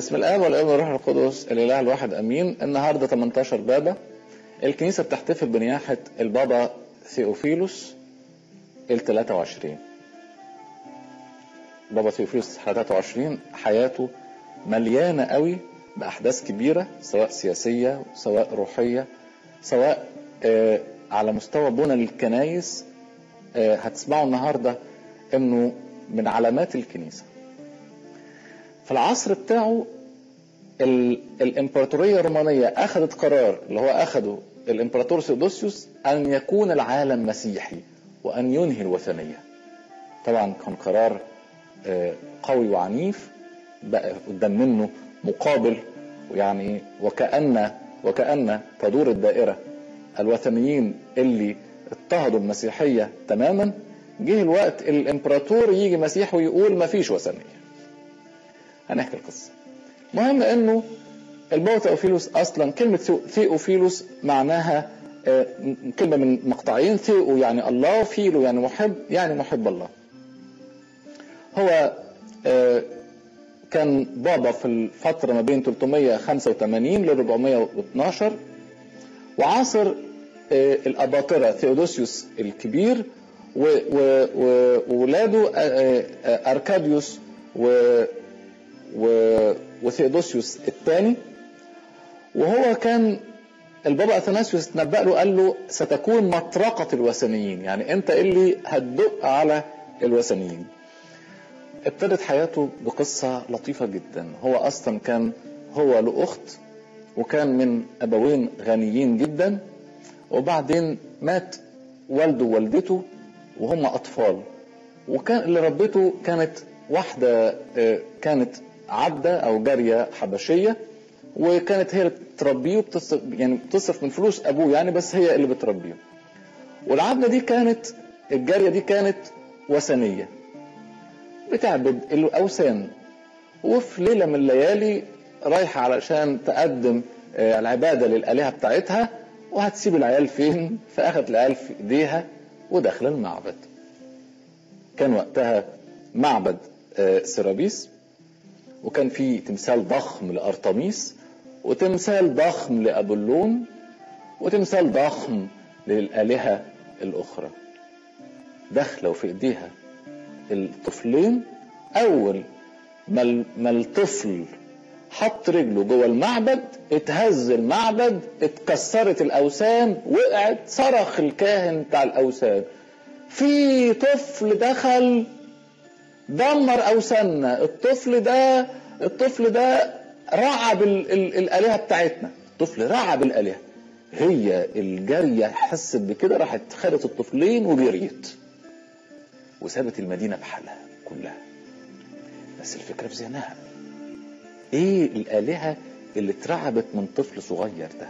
بسم الاب والابن والروح القدس الاله الواحد امين النهارده 18 بابا الكنيسه بتحتفل بنياحه البابا ثيوفيلوس ال 23 بابا ثيوفيلوس 23 حياته مليانه قوي باحداث كبيره سواء سياسيه سواء روحيه سواء آه على مستوى بنى الكنايس آه هتسمعوا النهارده انه من علامات الكنيسه في العصر بتاعه الامبراطوريه الرومانيه اخذت قرار اللي هو اخذه الامبراطور سيودوسيوس ان يكون العالم مسيحي وان ينهي الوثنيه طبعا كان قرار قوي وعنيف بقى قدام منه مقابل يعني وكأن وكأن تدور الدائرة الوثنيين اللي اضطهدوا المسيحية تماما جه الوقت الامبراطور يجي مسيح ويقول ما فيش وثنية هنحكي القصة مهم انه البابا ثيوفيلوس اصلا كلمة ثيوفيلوس معناها كلمة من مقطعين ثيو يعني الله فيلو يعني محب يعني محب الله هو كان بابا في الفترة ما بين 385 ل 412 وعاصر الأباطرة ثيودوسيوس الكبير وولاده أركاديوس و وثيودوسيوس الثاني وهو كان البابا اثناسيوس تنبأ له قال له ستكون مطرقة الوثنيين يعني انت اللي هتدق على الوثنيين ابتدت حياته بقصة لطيفة جدا هو اصلا كان هو له اخت وكان من ابوين غنيين جدا وبعدين مات والده ووالدته وهم اطفال وكان اللي ربته كانت واحدة كانت عبدة أو جارية حبشية وكانت هي اللي بتربيه وبتصرف يعني بتصرف من فلوس أبوه يعني بس هي اللي بتربيه والعبدة دي كانت الجارية دي كانت وثنية بتعبد الأوثان وفي ليلة من الليالي رايحة علشان تقدم العبادة للآلهة بتاعتها وهتسيب العيال فين فأخذت العيال في إيديها ودخل المعبد كان وقتها معبد سيرابيس وكان في تمثال ضخم لأرطميس وتمثال ضخم لأبولون وتمثال ضخم للآلهة الأخرى داخلة وفي إيديها الطفلين أول ما الطفل حط رجله جوه المعبد اتهز المعبد اتكسرت الأوثان وقعت صرخ الكاهن بتاع الأوثان في طفل دخل دمر اوثاننا الطفل ده الطفل ده رعب ال ال الالهه بتاعتنا الطفل رعب الالهه هي الجاريه حست بكده راحت خدت الطفلين وجريت وسابت المدينه بحالها كلها بس الفكره في ذهنها ايه الالهه اللي اترعبت من طفل صغير ده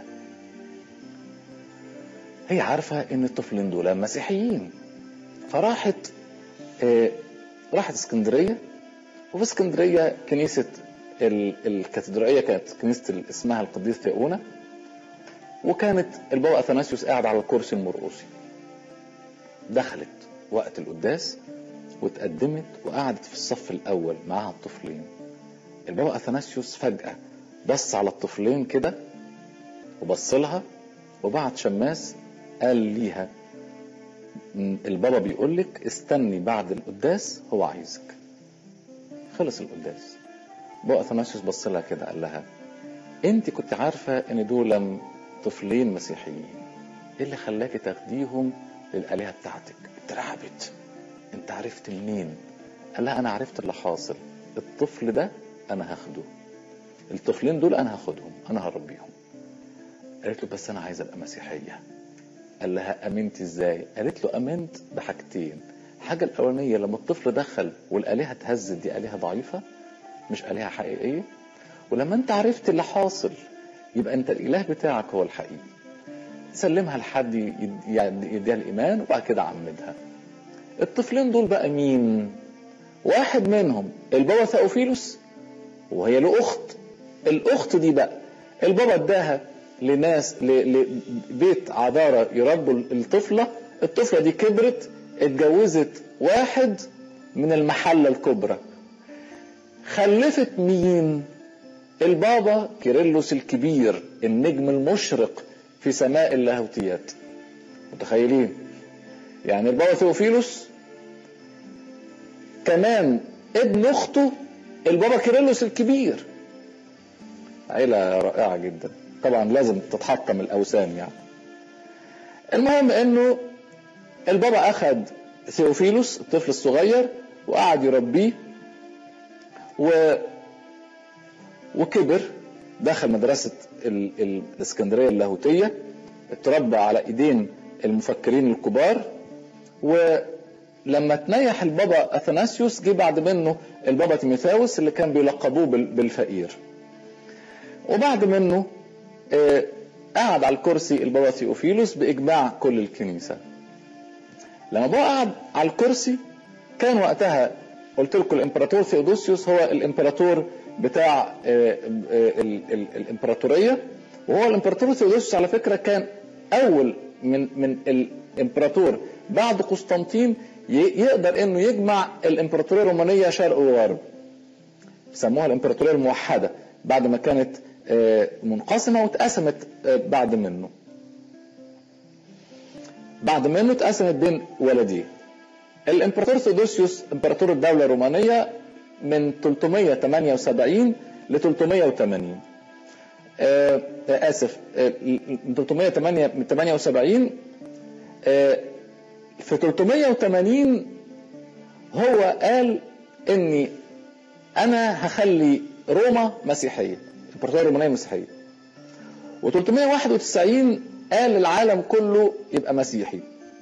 هي عارفه ان الطفلين دول مسيحيين فراحت آه راحت اسكندريه وفي اسكندريه كنيسه الكاتدرائيه كانت كنيسه اسمها القديس ثيونا وكانت البابا اثناسيوس قاعد على الكرسي المرقصي دخلت وقت القداس واتقدمت وقعدت في الصف الاول معاها الطفلين البابا اثناسيوس فجاه بص على الطفلين كده وبص لها وبعت شماس قال ليها البابا بيقول لك استني بعد القداس هو عايزك خلص القداس بابا اثناسيوس بص لها كده قال لها انت كنت عارفه ان دول طفلين مسيحيين ايه اللي خلاكي تاخديهم للالهه بتاعتك اترعبت انت عرفت منين قال لها انا عرفت اللي حاصل الطفل ده انا هاخده الطفلين دول انا هاخدهم انا هربيهم قالت له بس انا عايزه ابقى مسيحيه قال لها امنت ازاي قالت له امنت بحاجتين الحاجة الأولانية لما الطفل دخل والآلهة اتهزت دي آلهة ضعيفة مش آلهة حقيقية ولما أنت عرفت اللي حاصل يبقى أنت الإله بتاعك هو الحقيقي تسلمها لحد يديها الإيمان وبعد كده عمدها الطفلين دول بقى مين واحد منهم البابا ثيوفيلوس وهي له أخت الأخت دي بقى البابا اداها لناس لبيت عذارى يربوا الطفلة الطفلة دي كبرت اتجوزت واحد من المحلة الكبرى خلفت مين البابا كيرلس الكبير النجم المشرق في سماء اللاهوتيات متخيلين يعني البابا ثيوفيلوس كمان ابن اخته البابا كيرلس الكبير عيلة رائعة جدا طبعا لازم تتحطم الاوثان يعني المهم انه البابا اخذ ثيوفيلوس الطفل الصغير وقعد يربيه و وكبر دخل مدرسة ال... ال... الاسكندرية اللاهوتية اتربى على ايدين المفكرين الكبار ولما تنيح البابا اثناسيوس جه بعد منه البابا تيميثاوس اللي كان بيلقبوه بال... بالفقير وبعد منه آه قعد على الكرسي البابا ثيوفيلوس باجماع كل الكنيسة لما بقى قعد على الكرسي كان وقتها قلت لكم الامبراطور ثيودوسيوس هو الامبراطور بتاع الامبراطوريه وهو الامبراطور ثيودوسيوس على فكره كان اول من من الامبراطور بعد قسطنطين يقدر انه يجمع الامبراطوريه الرومانيه شرق وغرب سموها الامبراطوريه الموحده بعد ما كانت منقسمه واتقسمت بعد منه بعد منه اتقسمت بين ولديه الامبراطور ثيودوسيوس امبراطور الدولة الرومانية من 378 ل 380 آه آسف آه من 378 آه في 380 هو قال اني انا هخلي روما مسيحية الامبراطورية الرومانية مسيحية و391 قال العالم كله يبقى مسيحي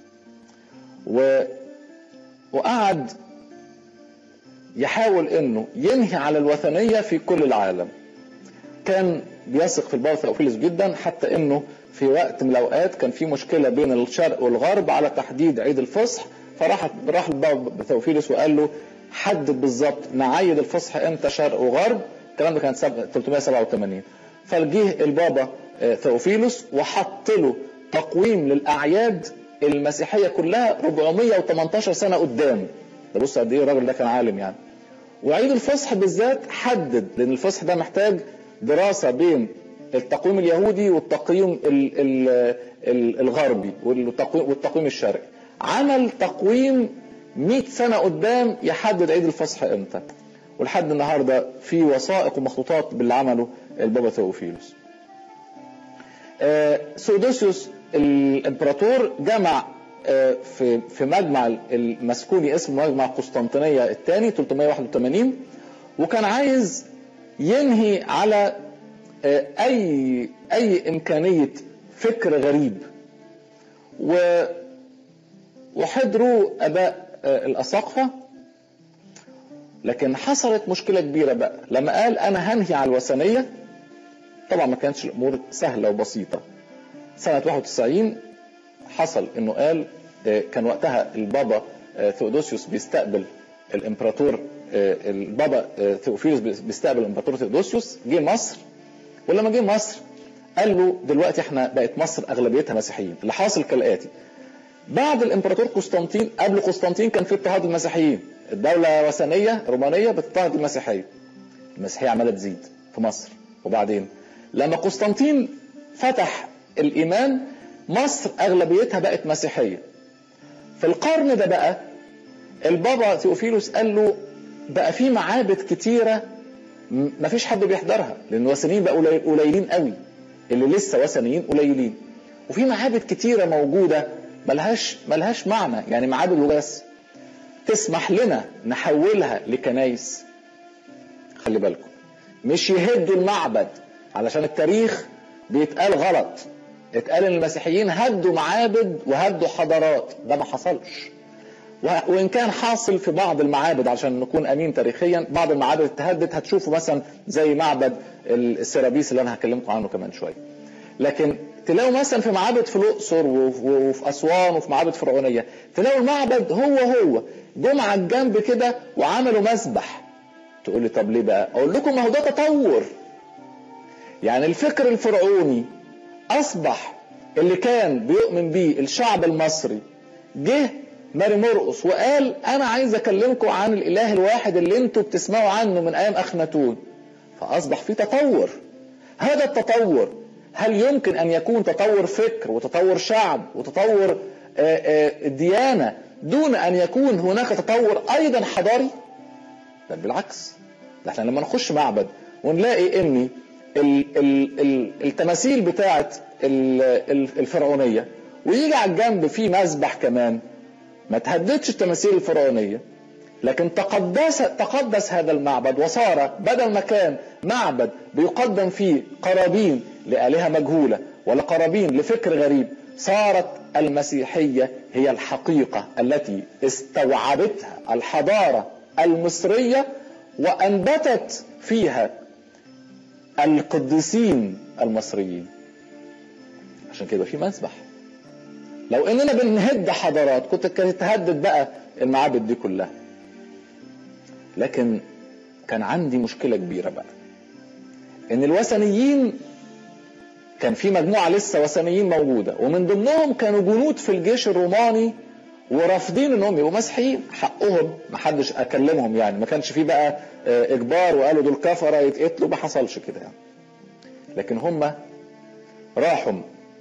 و وقعد يحاول انه ينهي على الوثنيه في كل العالم كان بيثق في البابا ثيوفيلوس جدا حتى انه في وقت من الاوقات كان في مشكله بين الشرق والغرب على تحديد عيد الفصح فراح راح البابا ثيوفيلوس وقال له حدد بالظبط نعيد الفصح امتى شرق وغرب الكلام ده كان 387 فجه البابا ثيوفيلوس وحط له تقويم للاعياد المسيحيه كلها 418 سنه قدام ده بص قد ايه الراجل ده كان عالم يعني وعيد الفصح بالذات حدد لان الفصح ده محتاج دراسه بين التقويم اليهودي والتقويم ال ال ال الغربي والتقويم, والتقويم الشرقي عمل تقويم 100 سنه قدام يحدد عيد الفصح امتى ولحد النهارده في وثائق ومخطوطات باللي عمله البابا ثيوفيلوس آه سودوسيوس الامبراطور جمع في في مجمع المسكوني اسمه مجمع قسطنطينيه الثاني 381 وكان عايز ينهي على اي اي امكانيه فكر غريب و وحضروا اباء الاساقفه لكن حصلت مشكله كبيره بقى لما قال انا هنهي على الوثنيه طبعا ما كانتش الامور سهله وبسيطه سنة 91 حصل انه قال كان وقتها البابا ثيودوسيوس بيستقبل الامبراطور البابا ثيوفيلوس بيستقبل الامبراطور ثيودوسيوس جه مصر ولما جه مصر قال له دلوقتي احنا بقت مصر اغلبيتها مسيحيين اللي حاصل كالاتي بعد الامبراطور قسطنطين قبل قسطنطين كان في اضطهاد المسيحيين الدولة وثنية رومانية بتضطهد المسيحية المسيحية عمالة تزيد في مصر وبعدين لما قسطنطين فتح الإيمان مصر أغلبيتها بقت مسيحية في القرن ده بقى البابا ثيوفيلوس قال له بقى في معابد كتيرة ما فيش حد بيحضرها لأن الوثنيين بقوا قليلين قوي اللي لسه وثنيين قليلين وفي معابد كتيرة موجودة ملهاش ملهاش معنى يعني معابد وبس تسمح لنا نحولها لكنايس خلي بالكم مش يهدوا المعبد علشان التاريخ بيتقال غلط اتقال ان المسيحيين هدوا معابد وهدوا حضارات ده ما حصلش وان كان حاصل في بعض المعابد عشان نكون امين تاريخيا بعض المعابد اتهدت هتشوفوا مثلا زي معبد السيرابيس اللي انا هكلمكم عنه كمان شويه لكن تلاقوا مثلا في معابد في الاقصر وفي اسوان وفي معابد فرعونيه تلاقوا المعبد هو هو جم على الجنب كده وعملوا مسبح تقول لي طب ليه بقى اقول لكم ما هو ده تطور يعني الفكر الفرعوني اصبح اللي كان بيؤمن بيه الشعب المصري جه ماري مرقص وقال انا عايز اكلمكم عن الاله الواحد اللي انتوا بتسمعوا عنه من ايام اخناتون فاصبح في تطور هذا التطور هل يمكن ان يكون تطور فكر وتطور شعب وتطور ديانه دون ان يكون هناك تطور ايضا حضاري بل بالعكس ده احنا لما نخش معبد ونلاقي ان التماثيل بتاعه الفرعونيه ويجي على الجنب في مذبح كمان ما تهددش التماثيل الفرعونيه لكن تقدس تقدس هذا المعبد وصار بدل ما كان معبد بيقدم فيه قرابين لآلهة مجهولة ولا قرابين لفكر غريب صارت المسيحية هي الحقيقة التي استوعبتها الحضارة المصرية وأنبتت فيها القديسين المصريين عشان كده في مسبح لو اننا بنهد حضارات كنت كانت تهدد بقى المعابد دي كلها لكن كان عندي مشكله كبيره بقى ان الوثنيين كان في مجموعه لسه وثنيين موجوده ومن ضمنهم كانوا جنود في الجيش الروماني ورافضين انهم يبقوا مسيحيين حقهم ما حدش اكلمهم يعني ما كانش في بقى اجبار وقالوا دول كفره يتقتلوا ما حصلش كده يعني لكن هم راحوا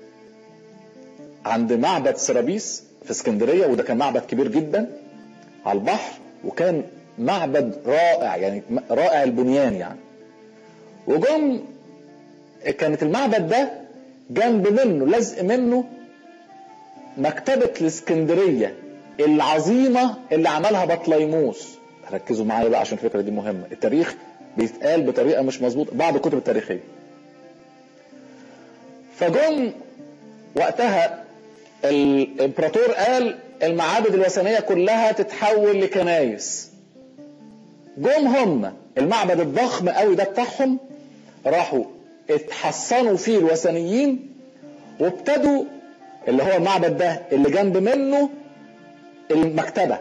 عند معبد سرابيس في اسكندريه وده كان معبد كبير جدا على البحر وكان معبد رائع يعني رائع البنيان يعني وجم كانت المعبد ده جنب منه لزق منه مكتبة الاسكندرية العظيمة اللي عملها بطليموس ركزوا معايا بقى عشان الفكرة دي مهمة التاريخ بيتقال بطريقة مش مظبوطة بعض الكتب التاريخية فجم وقتها الامبراطور قال المعابد الوثنية كلها تتحول لكنايس جم هم المعبد الضخم قوي ده بتاعهم راحوا اتحصنوا فيه الوثنيين وابتدوا اللي هو المعبد ده اللي جنب منه المكتبة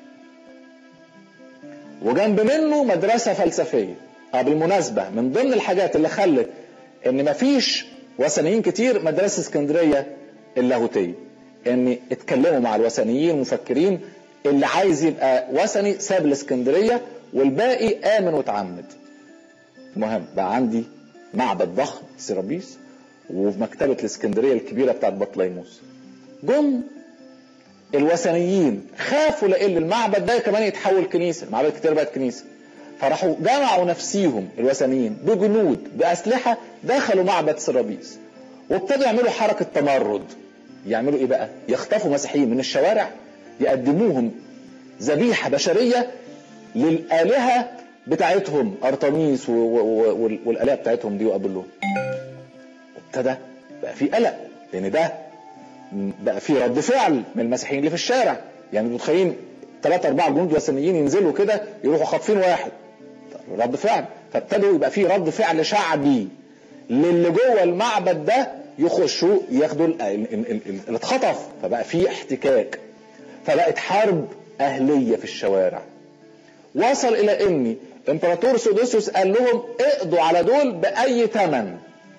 وجنب منه مدرسة فلسفية اه بالمناسبة من ضمن الحاجات اللي خلت ان مفيش وثنيين كتير مدرسة اسكندرية اللاهوتية ان اتكلموا مع الوثنيين المفكرين اللي عايز يبقى وثني ساب الاسكندرية والباقي آمن وتعمد المهم بقى عندي معبد ضخم سيرابيس وفي مكتبة الاسكندرية الكبيرة بتاعت بطليموس جم الوثنيين خافوا لان المعبد ده كمان يتحول كنيسة المعبد كتير بقت كنيسة فراحوا جمعوا نفسيهم الوثنيين بجنود بأسلحة دخلوا معبد سرابيس وابتدوا يعملوا حركة تمرد يعملوا ايه بقى يخطفوا مسيحيين من الشوارع يقدموهم ذبيحة بشرية للآلهة بتاعتهم أرطميس والآلهة بتاعتهم دي وقابلهم وابتدى بقى في قلق لأن ده بقى في رد فعل من المسيحيين اللي في الشارع يعني متخيلين ثلاثة أربعة جنود وثنيين ينزلوا كده يروحوا خاطفين واحد رد فعل فابتدوا يبقى في رد فعل شعبي للي جوه المعبد ده يخشوا ياخدوا اللي اتخطف فبقى في احتكاك فبقت حرب أهلية في الشوارع وصل إلى إن إمبراطور سودوسيوس قال لهم اقضوا على دول بأي ثمن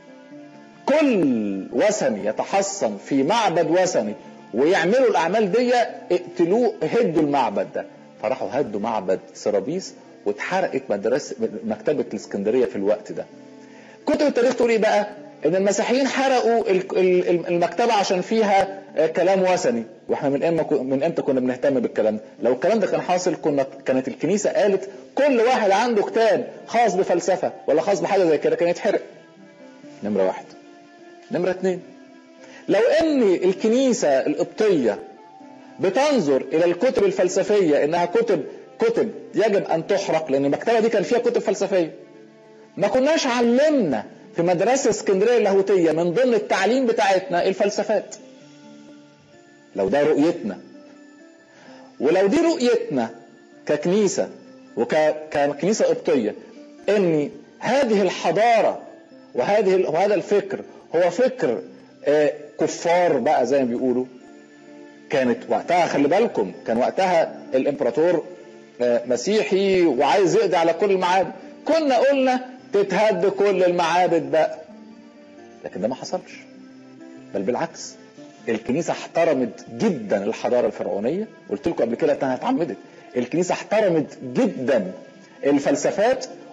كل وثني يتحصن في معبد وثني ويعملوا الأعمال دي اقتلوه هدوا المعبد ده فراحوا هدوا معبد سرابيس واتحرقت مدرسة مكتبة الإسكندرية في الوقت ده كتب التاريخ تقول ايه بقى ان المسيحيين حرقوا المكتبه عشان فيها كلام وثني واحنا من امتى من امتى كنا بنهتم بالكلام ده لو الكلام ده كان حاصل كنا كانت الكنيسه قالت كل واحد عنده كتاب خاص بفلسفه ولا خاص بحاجه زي كده كان يتحرق نمره واحد نمره اتنين لو ان الكنيسه القبطيه بتنظر الى الكتب الفلسفيه انها كتب كتب يجب ان تحرق لان المكتبه دي كان فيها كتب فلسفيه ما كناش علمنا في مدرسة اسكندرية اللاهوتية من ضمن التعليم بتاعتنا الفلسفات لو ده رؤيتنا ولو دي رؤيتنا ككنيسة وككنيسة قبطية ان هذه الحضارة وهذه وهذا الفكر هو فكر كفار بقى زي ما بيقولوا كانت وقتها خلي بالكم كان وقتها الامبراطور مسيحي وعايز يقضي على كل المعابد كنا قلنا تتهد كل المعابد بقى لكن ده ما حصلش بل بالعكس الكنيسة احترمت جدا الحضارة الفرعونية قلت لكم قبل كده انها اتعمدت الكنيسة احترمت جدا الفلسفات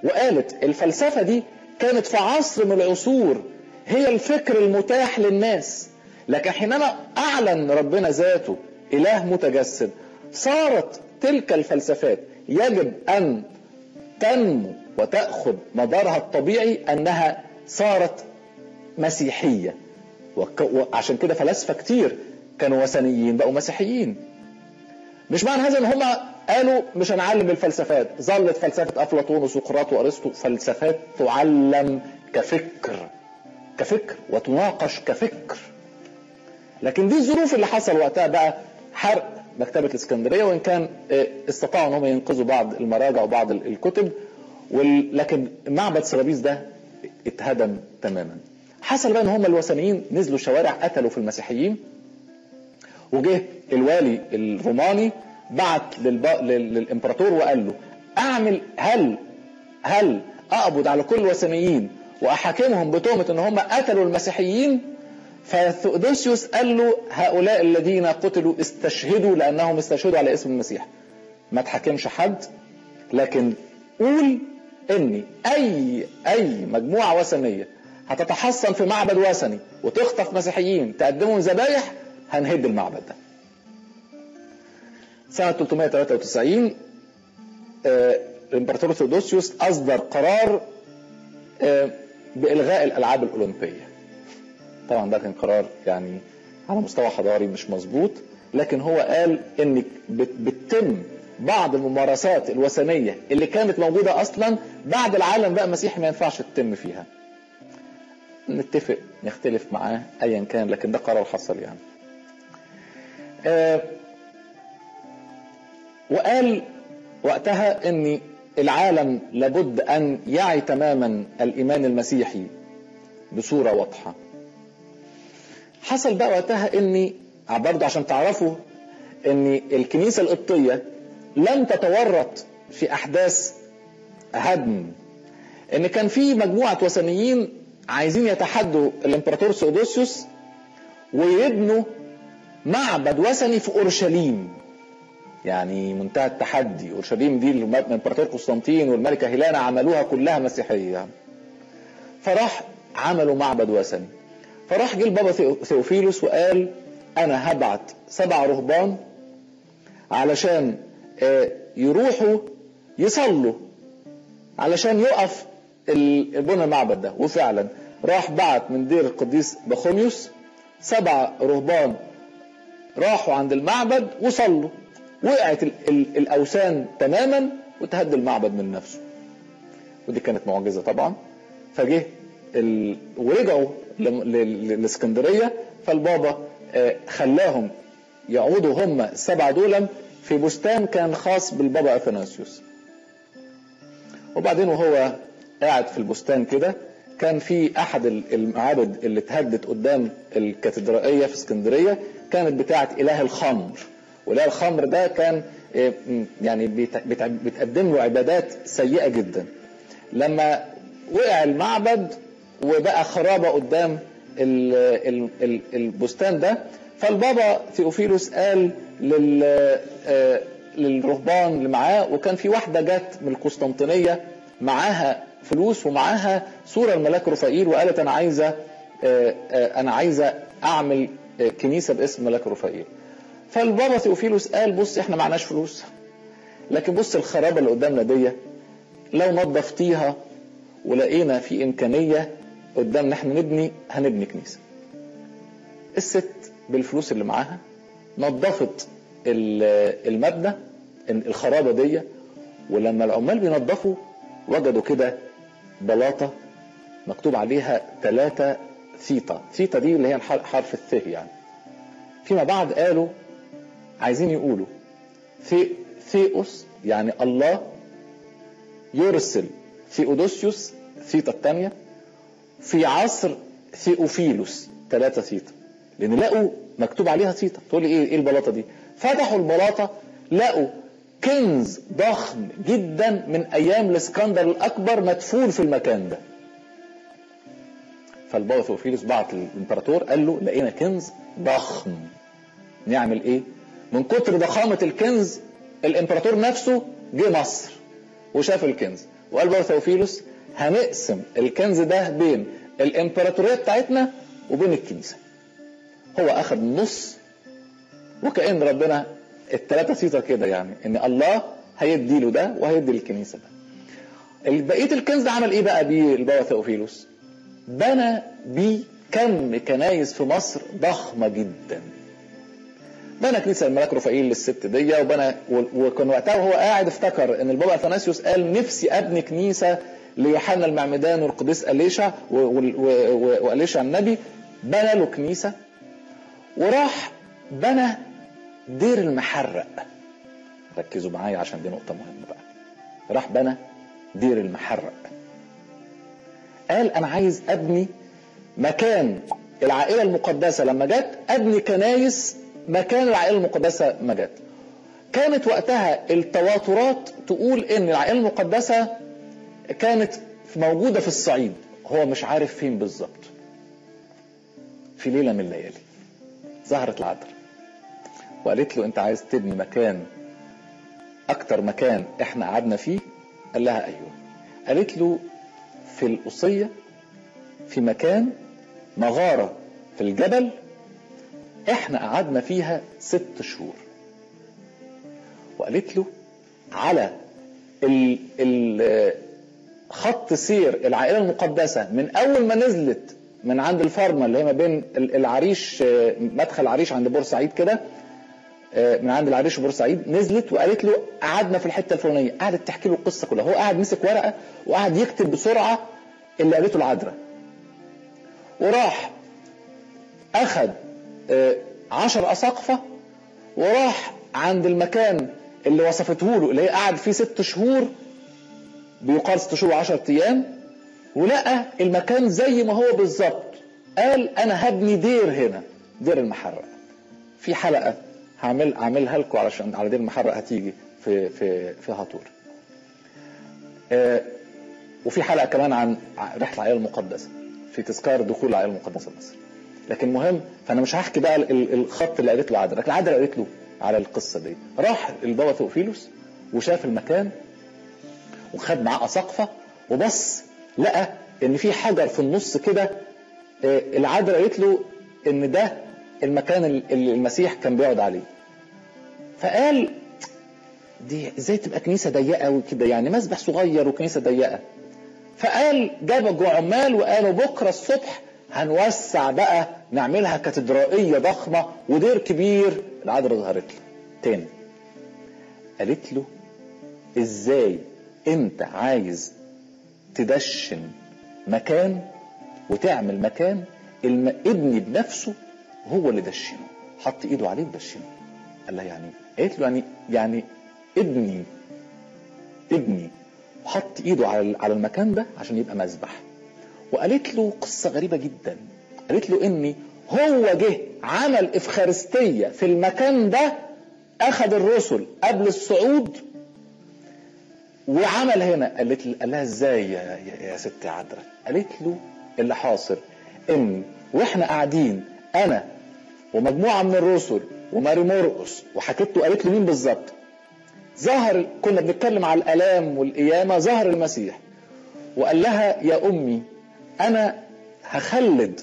وقالت الفلسفة دي كانت في عصر من العصور هي الفكر المتاح للناس لكن حينما أعلن ربنا ذاته إله متجسد صارت تلك الفلسفات يجب أن تنمو وتأخذ مدارها الطبيعي أنها صارت مسيحية وعشان كده فلاسفة كتير كانوا وثنيين بقوا مسيحيين مش معنى هذا ان هم قالوا مش هنعلم الفلسفات ظلت فلسفة أفلاطون وسقراط وأرسطو فلسفات تعلم كفكر كفكر وتناقش كفكر لكن دي الظروف اللي حصل وقتها بقى حرق مكتبة الإسكندرية وإن كان استطاعوا أن هم ينقذوا بعض المراجع وبعض الكتب لكن معبد سرابيس ده اتهدم تماما حصل بقى ان هم الوثنيين نزلوا شوارع قتلوا في المسيحيين وجه الوالي الروماني بعت للب... للامبراطور وقال له اعمل هل هل اقبض على كل الوثنيين واحاكمهم بتهمه ان هم قتلوا المسيحيين فثؤدوسيوس قال له هؤلاء الذين قتلوا استشهدوا لانهم استشهدوا على اسم المسيح ما تحاكمش حد لكن قول ان اي اي مجموعه وثنيه هتتحصن في معبد وثني وتخطف مسيحيين تقدمهم ذبايح هنهد المعبد ده سنة 393 آه الامبراطور ثيودوسيوس أصدر قرار آه بإلغاء الألعاب الأولمبية طبعا ده كان قرار يعني على مستوى حضاري مش مظبوط لكن هو قال ان بتتم بعض الممارسات الوثنيه اللي كانت موجوده اصلا بعد العالم بقى مسيحي ما ينفعش تتم فيها نتفق نختلف معاه ايا كان لكن ده قرار حصل يعني آه وقال وقتها ان العالم لابد ان يعي تماما الايمان المسيحي بصوره واضحه حصل بقى وقتها ان برضه عشان تعرفوا ان الكنيسه القبطيه لم تتورط في احداث هدم ان كان في مجموعه وثنيين عايزين يتحدوا الامبراطور سودوسيوس ويبنوا معبد وثني في اورشليم يعني منتهى التحدي اورشليم دي الامبراطور قسطنطين والملكه هيلانا عملوها كلها مسيحيه فراح عملوا معبد وثني فراح جه البابا ثيوفيلوس وقال انا هبعت سبع رهبان علشان يروحوا يصلوا علشان يقف بنى المعبد ده وفعلا راح بعت من دير القديس بخوميوس سبع رهبان راحوا عند المعبد وصلوا وقعت ال ال الاوثان تماما وتهد المعبد من نفسه ودي كانت معجزه طبعا فجه ال... ورجعوا للاسكندريه فالبابا خلاهم يعودوا هم السبعه دول في بستان كان خاص بالبابا اثناسيوس وبعدين وهو قاعد في البستان كده كان في احد المعابد اللي اتهدت قدام الكاتدرائيه في اسكندريه كانت بتاعه اله الخمر واله الخمر ده كان يعني بتقدم له عبادات سيئه جدا لما وقع المعبد وبقى خرابه قدام البستان ده فالبابا ثيوفيلوس قال لل للرهبان اللي معاه وكان في واحده جت من القسطنطينيه معاها فلوس ومعاها صوره الملاك رفائيل وقالت انا عايزه انا عايزه اعمل كنيسه باسم ملاك رفائيل فالبابا ثيوفيلوس قال بص احنا معناش فلوس لكن بص الخرابه اللي قدامنا دي لو نظفتيها ولقينا في امكانيه قدامنا احنا نبني هنبني كنيسه الست بالفلوس اللي معاها نظفت المبنى الخرابه دي ولما العمال بينظفوا وجدوا كده بلاطه مكتوب عليها ثلاثة ثيتا ثيتا دي اللي هي حرف الث يعني فيما بعد قالوا عايزين يقولوا ثي ثيوس يعني الله يرسل ثيودوسيوس ثيتا الثانية في عصر ثيوفيلوس ثلاثة ثيتا لأن لقوا مكتوب عليها ثيتا تقول لي إيه إيه البلاطة دي فتحوا البلاطة لقوا كنز ضخم جدا من أيام الإسكندر الأكبر مدفون في المكان ده فالبابا ثيوفيلوس بعت الامبراطور قال له لقينا كنز ضخم نعمل ايه من كتر ضخامة الكنز الامبراطور نفسه جه مصر وشاف الكنز وقال بابا ثوفيلوس هنقسم الكنز ده بين الامبراطوريه بتاعتنا وبين الكنيسه هو اخذ النص وكأن ربنا التلاتة سيطة كده يعني ان الله هيدي له ده وهيدي للكنيسة ده بقية الكنز ده عمل ايه بقى بيه البابا ثوفيلوس بنى بيه كم كنايس في مصر ضخمة جدا بنى كنيسة الملاك رفائيل للست دي وبنى وكان وقتها وهو قاعد افتكر ان البابا اثناسيوس قال نفسي ابني كنيسة ليوحنا المعمدان والقديس اليشع واليشع النبي بنى له كنيسة وراح بنى دير المحرق ركزوا معايا عشان دي نقطة مهمة بقى راح بنى دير المحرق قال أنا عايز أبني مكان العائلة المقدسة لما جت أبني كنايس مكان العائلة المقدسة ما جت كانت وقتها التواترات تقول ان العائلة المقدسة كانت موجودة في الصعيد هو مش عارف فين بالظبط في ليلة من الليالي ظهرت العذراء وقالت له انت عايز تبني مكان اكتر مكان احنا قعدنا فيه قال لها ايوه قالت له في القصية في مكان مغارة في الجبل احنا قعدنا فيها ست شهور وقالت له على ال ال خط سير العائله المقدسه من اول ما نزلت من عند الفارما اللي هي ما بين العريش مدخل العريش عند بورسعيد كده من عند العريش وبورسعيد نزلت وقالت له قعدنا في الحته الفلانيه قعدت تحكي له القصه كلها هو قاعد مسك ورقه وقعد يكتب بسرعه اللي قالته العذراء وراح اخذ عشر أساقفة وراح عند المكان اللي وصفته له اللي هي قعد فيه ست شهور بيقال ست شهور وعشر أيام ولقى المكان زي ما هو بالظبط قال أنا هبني دير هنا دير المحرق في حلقة هعمل اعملها لكم علشان على دير المحرق هتيجي في في في هاتور آه وفي حلقة كمان عن رحلة العائلة المقدسة في تذكار دخول العائلة المقدسة مصر لكن مهم فانا مش هحكي بقى الخط اللي قالت له عادل لكن عادل قالت له على القصه دي راح البابا ثوفيلوس وشاف المكان وخد معاه اساقفه وبص لقى ان في حجر في النص كده العادل قالت له ان ده المكان اللي المسيح كان بيقعد عليه فقال دي ازاي تبقى كنيسه ضيقه قوي كده يعني مسبح صغير وكنيسه ضيقه فقال جاب عمال وقالوا بكره الصبح هنوسع بقى نعملها كاتدرائية ضخمة ودير كبير العذراء ظهرت له تاني قالت له ازاي انت عايز تدشن مكان وتعمل مكان الم... ابني بنفسه هو اللي دشنه حط ايده عليه ودشنه قال لها يعني قالت له يعني يعني ابني ابني وحط ايده على على المكان ده عشان يبقى مذبح وقالت له قصة غريبة جدا قالت له اني هو جه عمل افخارستية في المكان ده اخذ الرسل قبل الصعود وعمل هنا قالت قال لها ازاي يا, يا, يا ست عذراء قالت له اللي حاصل ان واحنا قاعدين انا ومجموعة من الرسل وماري مرقس وحكيت له قالت له مين بالظبط ظهر كنا بنتكلم على الالام والقيامة ظهر المسيح وقال لها يا امي انا هخلد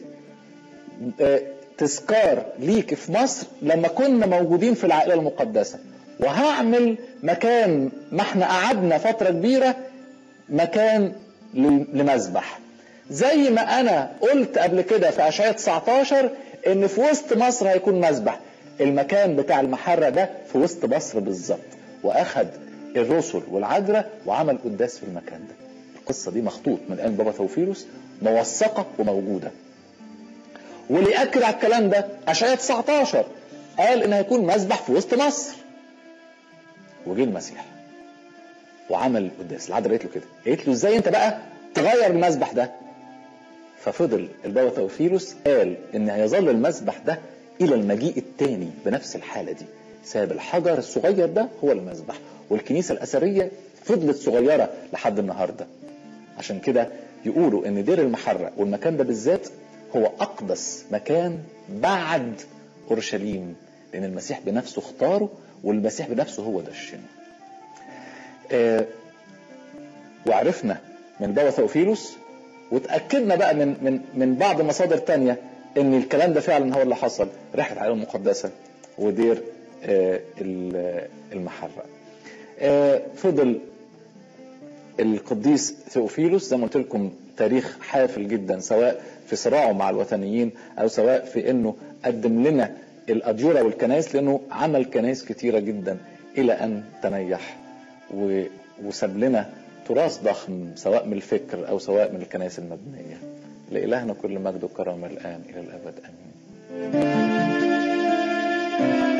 تذكار ليك في مصر لما كنا موجودين في العائلة المقدسة وهعمل مكان ما احنا قعدنا فترة كبيرة مكان لمذبح زي ما انا قلت قبل كده في اشعياء 19 ان في وسط مصر هيكون مذبح المكان بتاع المحرة ده في وسط مصر بالظبط واخد الرسل والعذراء وعمل قداس في المكان ده القصة دي مخطوط من ايام بابا ثوفيلوس موثقة وموجودة واللي يأكد على الكلام ده اشعياء 19 قال ان هيكون مذبح في وسط مصر وجه المسيح وعمل القداس العذراء قالت له كده قالت له ازاي انت بقى تغير المذبح ده ففضل البابا ثوفيلوس قال ان هيظل المذبح ده الى المجيء الثاني بنفس الحالة دي ساب الحجر الصغير ده هو المذبح والكنيسة الأثرية فضلت صغيرة لحد النهاردة عشان كده يقولوا ان دير المحرق والمكان ده بالذات هو اقدس مكان بعد اورشليم لان المسيح بنفسه اختاره والمسيح بنفسه هو دشنه آه وعرفنا من بابا ثوفيلوس وتاكدنا بقى من من من بعض مصادر تانية ان الكلام ده فعلا هو اللي حصل رحله العائله المقدسه ودير آه، ال- المحرة آه، فضل القديس ثيوفيلوس زي ما قلت لكم تاريخ حافل جدا سواء في صراعه مع الوثنيين او سواء في انه قدم لنا الاديره والكنائس لانه عمل كنائس كتيره جدا الى ان تنيح و- وساب لنا تراث ضخم سواء من الفكر او سواء من الكنائس المبنيه لالهنا كل مجد وكرم الان الى الابد امين